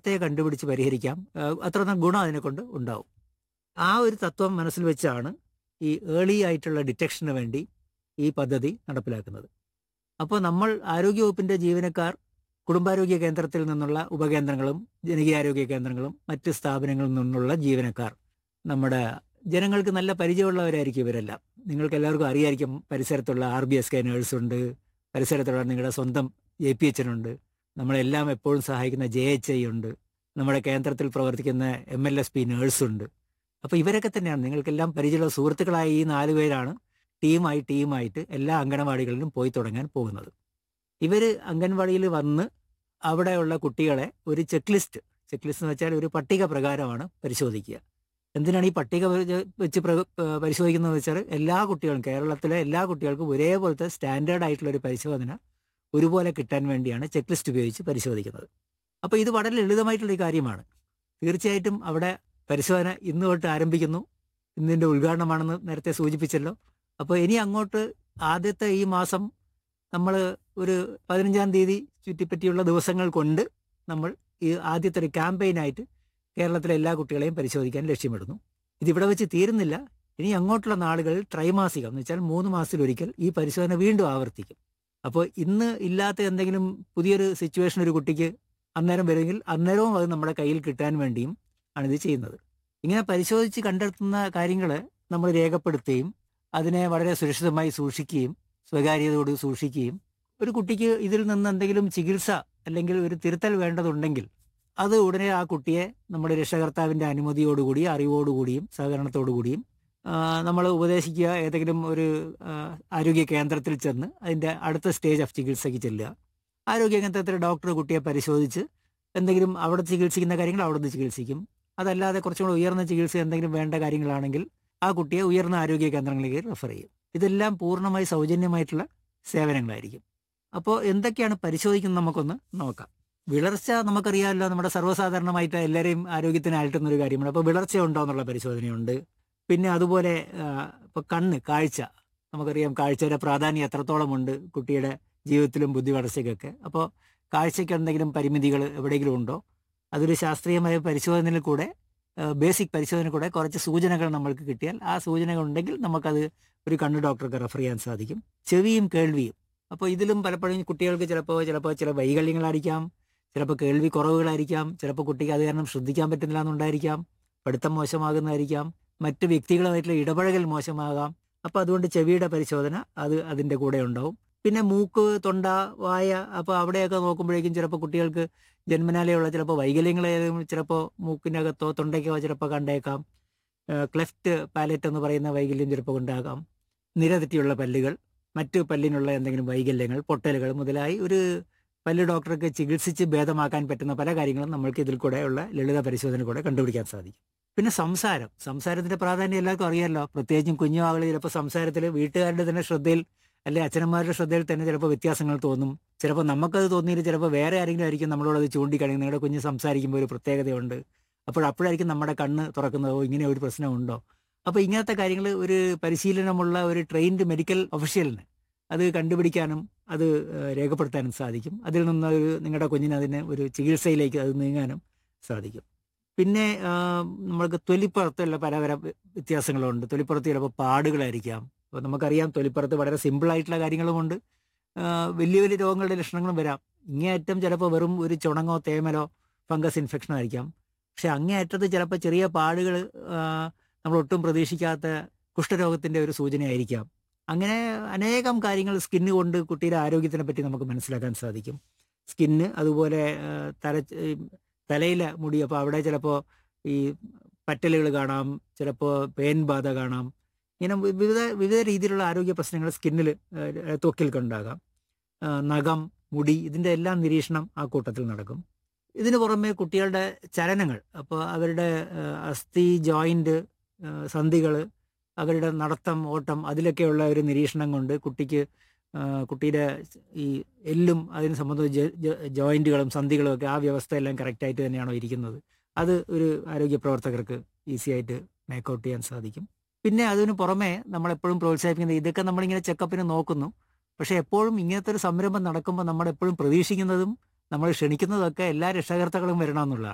നേരത്തെ കണ്ടുപിടിച്ച് പരിഹരിക്കാം ഏഹ് അത്ര ഗുണം അതിനെ കൊണ്ട് ഉണ്ടാവും ആ ഒരു തത്വം മനസ്സിൽ വെച്ചാണ് ഈ ഏർലി ആയിട്ടുള്ള ഡിറ്റക്ഷന് വേണ്ടി ഈ പദ്ധതി നടപ്പിലാക്കുന്നത് അപ്പോൾ നമ്മൾ ആരോഗ്യവകുപ്പിന്റെ ജീവനക്കാർ കുടുംബാരോഗ്യ കേന്ദ്രത്തിൽ നിന്നുള്ള ഉപകേന്ദ്രങ്ങളും ജനകീയാരോഗ്യ കേന്ദ്രങ്ങളും മറ്റ് സ്ഥാപനങ്ങളിൽ നിന്നുള്ള ജീവനക്കാർ നമ്മുടെ ജനങ്ങൾക്ക് നല്ല പരിചയമുള്ളവരായിരിക്കും ഇവരെല്ലാം നിങ്ങൾക്ക് എല്ലാവർക്കും അറിയായിരിക്കും പരിസരത്തുള്ള R B S K nurse ഉണ്ട് പരിസരത്തുള്ള നിങ്ങളുടെ സ്വന്തം എ പി എച്ചിനുണ്ട് നമ്മളെല്ലാം എപ്പോഴും സഹായിക്കുന്ന ജെ എച്ച് ഐ ഉണ്ട് നമ്മുടെ കേന്ദ്രത്തിൽ പ്രവർത്തിക്കുന്ന M L S P nurse ഉണ്ട് അപ്പോൾ ഇവരൊക്കെ തന്നെയാണ് നിങ്ങൾക്കെല്ലാം പരിചയമുള്ള സുഹൃത്തുക്കളായ ഈ നാല് പേരാണ് ടീമായി ടീമായിട്ട് എല്ലാ അംഗനവാടികളിലും പോയി തുടങ്ങാൻ പോകുന്നത് ഇവർ അംഗൻവാടിയിൽ വന്ന് അവിടെയുള്ള കുട്ടികളെ ഒരു ചെക്ക് ലിസ്റ്റ് ചെക്ക് ലിസ്റ്റ് എന്ന് വെച്ചാൽ ഒരു പട്ടിക പ്രകാരമാണ് പരിശോധിക്കുക എന്തിനാണ് ഈ പട്ടിക വെച്ച് വെച്ച് പ്ര- ഏഹ് പരിശോധിക്കുന്നത് വെച്ചാൽ എല്ലാ കുട്ടികളും കേരളത്തിലെ എല്ലാ കുട്ടികൾക്കും ഒരേപോലത്തെ സ്റ്റാൻഡേർഡ് ആയിട്ടുള്ള ഒരു പരിശോധന ഒരുപോലെ കിട്ടാൻ വേണ്ടിയാണ് ചെക്ക് ലിസ്റ്റ് ഉപയോഗിച്ച് പരിശോധിക്കുന്നത് അപ്പോൾ ഇത് വളരെ ലളിതമായിട്ടുള്ള ഒരു കാര്യമാണ് തീർച്ചയായിട്ടും അവിടെ പരിശോധന ഇന്ന് തൊട്ട് ആരംഭിക്കുന്നു ഇന്നിൻ്റെ ഉദ്ഘാടനമാണെന്ന് നേരത്തെ സൂചിപ്പിച്ചല്ലോ അപ്പോൾ ഇനി അങ്ങോട്ട് ആദ്യത്തെ ഈ മാസം നമ്മൾ ഒരു പതിനഞ്ചാം തീയതി ചുറ്റിപ്പറ്റിയുള്ള ദിവസങ്ങൾ കൊണ്ട് നമ്മൾ ഈ ആദ്യത്തെ ഒരു ക്യാമ്പയിനായിട്ട് കേരളത്തിലെ എല്ലാ കുട്ടികളെയും പരിശോധിക്കാൻ ലക്ഷ്യമിടുന്നു ഇതിവിടെ വെച്ച് തീരുന്നില്ല ഇനി അങ്ങോട്ടുള്ള നാളുകളിൽ ത്രൈമാസികം എന്ന് വെച്ചാൽ മൂന്ന് മാസത്തിലൊരിക്കൽ ഈ പരിശോധന വീണ്ടും ആവർത്തിക്കും അപ്പോൾ ഇന്ന് ഇല്ലാത്ത എന്തെങ്കിലും പുതിയൊരു സിറ്റുവേഷൻ ഒരു കുട്ടിക്ക് അന്നേരം വരുമെങ്കിൽ അന്നേരവും അത് നമ്മുടെ കയ്യിൽ കിട്ടാൻ വേണ്ടിയും ആണ് ഇത് ചെയ്യുന്നത് ഇങ്ങനെ പരിശോധിച്ച് കണ്ടെത്തുന്ന കാര്യങ്ങൾ നമ്മൾ രേഖപ്പെടുത്തുകയും അതിനെ വളരെ സുരക്ഷിതമായി സൂക്ഷിക്കുകയും സ്വകാര്യതയോട് സൂക്ഷിക്കുകയും ഒരു കുട്ടിക്ക് ഇതിൽ നിന്ന് എന്തെങ്കിലും ചികിത്സ അല്ലെങ്കിൽ ഒരു തിരുത്തൽ വേണ്ടതുണ്ടെങ്കിൽ അത് ഉടനെ ആ കുട്ടിയെ നമ്മുടെ രക്ഷകർത്താവിൻ്റെ അനുമതിയോടുകൂടി അറിവോടുകൂടിയും സഹകരണത്തോടുകൂടിയും നമ്മൾ ഉപദേശിക്കുക ഏതെങ്കിലും ഒരു ആ, ആരോഗ്യ കേന്ദ്രത്തിൽ ചെന്ന് അതിൻ്റെ അടുത്ത സ്റ്റേജ് ഓഫ് ചികിത്സയ്ക്ക് ചെല്ലുക ആരോഗ്യ കേന്ദ്രത്തിലെ ഡോക്ടർ കുട്ടിയെ പരിശോധിച്ച് എന്തെങ്കിലും അവിടെ ചികിത്സിക്കുന്ന കാര്യങ്ങൾ അവിടെ നിന്ന് ചികിത്സിക്കും അതല്ലാതെ കുറച്ചും കൂടി ഉയർന്ന ചികിത്സ എന്തെങ്കിലും വേണ്ട കാര്യങ്ങളാണെങ്കിൽ ആ കുട്ടിയെ ഉയർന്ന ആരോഗ്യ കേന്ദ്രങ്ങളിലേക്ക് റെഫർ ചെയ്യും ഇതെല്ലാം പൂർണ്ണമായി സൗജന്യമായിട്ടുള്ള സേവനങ്ങളായിരിക്കും അപ്പോൾ എന്തൊക്കെയാണ് പരിശോധിക്കുന്നത് നമുക്കൊന്ന് നോക്കാം വിളർച്ച നമുക്കറിയാമല്ലോ നമ്മുടെ സർവ്വസാധാരണമായിട്ട് എല്ലാവരെയും ആരോഗ്യത്തിന് അലട്ടുന്ന ഒരു കാര്യമാണ് അപ്പോൾ വിളർച്ച ഉണ്ടോ എന്നുള്ള പരിശോധനയുണ്ട് പിന്നെ അതുപോലെ ഇപ്പോൾ കണ്ണ് കാഴ്ച നമുക്കറിയാം കാഴ്ചയുടെ പ്രാധാന്യം എത്രത്തോളം ഉണ്ട് കുട്ടിയുടെ ജീവിതത്തിലും ബുദ്ധി വളർച്ചയ്ക്കൊക്കെ അപ്പോൾ കാഴ്ചയ്ക്ക് എന്തെങ്കിലും പരിമിതികൾ എവിടെയെങ്കിലും ഉണ്ടോ അതൊരു ശാസ്ത്രീയമായ പരിശോധനയിൽ കൂടെ ബേസിക് പരിശോധന കൂടെ കുറച്ച് സൂചനകൾ നമ്മൾക്ക് കിട്ടിയാൽ ആ സൂചനകൾ ഉണ്ടെങ്കിൽ നമുക്കത് ഒരു കണ്ണ് ഡോക്ടർക്ക് റെഫർ ചെയ്യാൻ സാധിക്കും ചെവിയും കേൾവിയും അപ്പോൾ ഇതിലും പലപ്പോഴും കുട്ടികൾക്ക് ചിലപ്പോൾ ചിലപ്പോൾ ചില വൈകല്യങ്ങളായിരിക്കാം ചിലപ്പോൾ കേൾവി കുറവുകളായിരിക്കാം ചിലപ്പോൾ കുട്ടിക്ക് അത് കാരണം ശ്രദ്ധിക്കാൻ പറ്റുന്നില്ല എന്നുണ്ടായിരിക്കാം പഠിത്തം മോശമാകുന്നതായിരിക്കാം മറ്റ് വ്യക്തികളുമായിട്ടുള്ള ഇടപഴകൽ മോശമാകാം അപ്പോൾ അതുകൊണ്ട് ചെവിയുടെ പരിശോധന അത് അതിൻ്റെ കൂടെ ഉണ്ടാവും പിന്നെ മൂക്ക് തൊണ്ട വായ അപ്പോൾ അവിടെയൊക്കെ നോക്കുമ്പോഴേക്കും ചിലപ്പോൾ കുട്ടികൾക്ക് ജന്മനാലെയുള്ള ചിലപ്പോൾ വൈകല്യങ്ങൾ ചിലപ്പോൾ മൂക്കിനകത്തോ തൊണ്ടയ്ക്കോ ചിലപ്പോൾ കണ്ടേക്കാം ക്ലെഫ്റ്റ് പാലറ്റ് എന്ന് പറയുന്ന വൈകല്യം ചിലപ്പോൾ ഉണ്ടാകാം നിരതെറ്റിയുള്ള പല്ലുകൾ മറ്റു പല്ലിനുള്ള എന്തെങ്കിലും വൈകല്യങ്ങൾ പൊട്ടലുകൾ മുതലായി ഒരു പല്ല് ഡോക്ടർക്ക് ചികിത്സിച്ച് ഭേദമാക്കാൻ പറ്റുന്ന പല കാര്യങ്ങളും നമ്മൾക്ക് ഇതിൽ കൂടെയുള്ള ലളിത പരിശോധന കൂടെ കണ്ടുപിടിക്കാൻ സാധിക്കും പിന്നെ സംസാരം സംസാരത്തിന്റെ പ്രാധാന്യം എല്ലാവർക്കും അറിയാമല്ലോ പ്രത്യേകിച്ചും കുഞ്ഞു ആളുകൾ ചിലപ്പോൾ സംസാരത്തിൽ വീട്ടുകാരുടെ തന്നെ ശ്രദ്ധയിൽ അല്ലെ അച്ഛനന്മാരുടെ ശ്രദ്ധയിൽ തന്നെ ചിലപ്പോൾ വ്യത്യാസങ്ങൾ തോന്നും ചിലപ്പോൾ നമുക്കത് തോന്നിയിട്ട് ചിലപ്പോൾ വേറെ ആരെങ്കിലും ആയിരിക്കും നമ്മളോട് അത് ചൂണ്ടിക്കാണിക്കും നിങ്ങളുടെ കുഞ്ഞ് സംസാരിക്കുമ്പോൾ ഒരു പ്രത്യേകതയുണ്ട് അപ്പോൾ അപ്പോഴായിരിക്കും നമ്മുടെ കണ്ണ് തുറക്കുന്നത് ഓ ഇങ്ങനെ ഒരു പ്രശ്നമുണ്ടോ അപ്പോൾ ഇങ്ങനത്തെ കാര്യങ്ങൾ ഒരു പരിശീലനമുള്ള ഒരു ട്രെയിൻഡ് മെഡിക്കൽ ഒഫീഷ്യലിന് അത് കണ്ടുപിടിക്കാനും അത് ഏഹ്, രേഖപ്പെടുത്താനും സാധിക്കും അതിൽ നിന്ന് ഒരു നിങ്ങളുടെ കുഞ്ഞിന് അതിന് ഒരു ചികിത്സയിലേക്ക് അത് നീങ്ങാനും സാധിക്കും പിന്നെ ആ, നമ്മൾക്ക് തൊലിപ്പുറത്തുള്ള പല പല വ്യത്യാസങ്ങളുണ്ട് തൊലിപ്പുറത്ത് ചിലപ്പോൾ പാടുകളായിരിക്കാം അപ്പോൾ നമുക്കറിയാം തൊലിപ്പുറത്ത് വളരെ സിമ്പിൾ ആയിട്ടുള്ള കാര്യങ്ങളുമുണ്ട് ആ, വലിയ വലിയ രോഗങ്ങളുടെ ലക്ഷണങ്ങളും വരാം ഇങ്ങേയറ്റം ചിലപ്പോൾ വെറും ഒരു ചുണങ്ങോ തേമലോ ഫംഗസ് ഇൻഫെക്ഷനോ ആയിരിക്കാം പക്ഷെ അങ്ങേയറ്റത്ത് ചിലപ്പോൾ ചെറിയ പാടുകൾ നമ്മൾ ഒട്ടും പ്രതീക്ഷിക്കാത്ത കുഷ്ഠരോഗത്തിൻ്റെ ഒരു സൂചനയായിരിക്കാം അങ്ങനെ അനേകം കാര്യങ്ങൾ സ്കിന്ന് കൊണ്ട് കുട്ടിയുടെ ആരോഗ്യത്തിനെ പറ്റി നമുക്ക് മനസ്സിലാക്കാൻ സാധിക്കും സ്കിന്ന് അതുപോലെ ആ, തല ഈ തലയിലെ മുടി അപ്പോൾ അവിടെ ചിലപ്പോൾ ഈ പറ്റലുകൾ കാണാം ചിലപ്പോൾ പേൻ ബാധ കാണാം ഇങ്ങനെ വി- വിവിധ വിവിധ രീതിയിലുള്ള ആരോഗ്യ പ്രശ്നങ്ങൾ സ്കിന്നിൽ ത്വക്കിൽ കണ്ടാകാം ആ, നഖം മുടി ഇതിൻ്റെ എല്ലാം നിരീക്ഷണം ആ കൂട്ടത്തിൽ നടക്കും ഇതിനു പുറമെ കുട്ടികളുടെ ചലനങ്ങൾ അപ്പോൾ അവരുടെ ആ, അസ്ഥി ജോയിൻ്റ് സന്ധികൾ അവരുടെ നടത്തം ഓട്ടം അതിലൊക്കെയുള്ള ഒരു നിരീക്ഷണം കൊണ്ട് കുട്ടിക്ക് ആ, കുട്ടിയുടെ ഈ എല്ലും അതിന് സംബന്ധിച്ച ജ- ജ- ജോയിന്റുകളും സന്ധികളും ഒക്കെ ആ വ്യവസ്ഥ എല്ലാം കറക്റ്റായിട്ട് തന്നെയാണോ ഇരിക്കുന്നത് അത് ഒരു ആരോഗ്യ പ്രവർത്തകർക്ക് ഈസി ആയിട്ട് മേക്കൗട്ട് ചെയ്യാൻ സാധിക്കും പിന്നെ അതിന് പുറമെ നമ്മളെപ്പോഴും പ്രോത്സാഹിപ്പിക്കുന്നത് ഇതൊക്കെ നമ്മളിങ്ങനെ ചെക്കപ്പിന് നോക്കുന്നു പക്ഷേ എപ്പോഴും ഇങ്ങനത്തെ ഒരു സംരംഭം നടക്കുമ്പോൾ നമ്മൾ എപ്പോഴും പ്രതീക്ഷിക്കുന്നതും നമ്മൾ ക്ഷണിക്കുന്നതൊക്കെ എല്ലാ രക്ഷകർത്താക്കളും വരണമെന്നുള്ളതാണ്